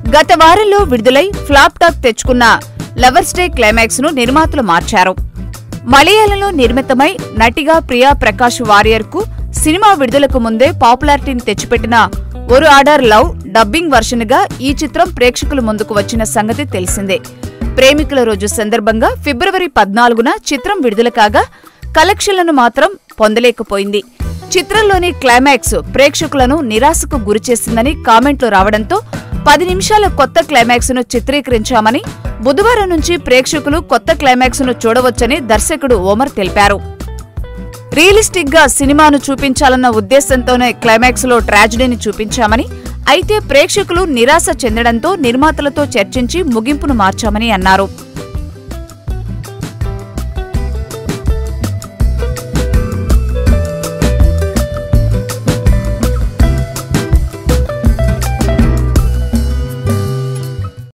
గత వారంలో విడుదలై ఫ్లాప్ టాక్ తెచ్చుకున్న లవర్స్ డే క్లైమాక్స్ ను నిర్మాతలు మార్చారు మలయాళంలో నిర్మితమై నటిగా ప్రియా ప్రకాష్ వారియర్ కు సినిమా విడుదలకు ముందే పాపులారిటీని తెచ్చిపెట్టిన ఒక ఆర్డర్ లవ్ డబ్బింగ్ వర్షన్ గా ఈ చిత్రం ప్రేక్షకుల ముందుకు వచ్చిన సంగతి తెలిసిందే ప్రేమికుల రోజు సందర్భంగా ఫిబ్రవరి పద్నాలుగున చిత్రం విడుదల కాగా కలెక్షన్లను మాత్రం పొందలేకపోయింది చిత్రంలోని క్లైమాక్స్ ప్రేక్షకులను నిరాశకు గురిచేసిందని కామెంట్లు రావడంతో పది నిమిషాల కొత్త క్లైమాక్స్ ను చిత్రీకరించామని బుధవారం నుంచి ప్రేక్షకులు కొత్త క్లైమాక్స్ ను చూడవచ్చని దర్శకుడు ఓమర్ తెలిపారు రియలిస్టిక్ గా సినిమాను చూపించాలన్న ఉద్దేశంతోనే క్లైమాక్స్ లో ట్రాజడీని చూపించామని అయితే ప్రేక్షకులు నిరాశ చెందడంతో నిర్మాతలతో చర్చించి ముగింపును మార్చామని అన్నారు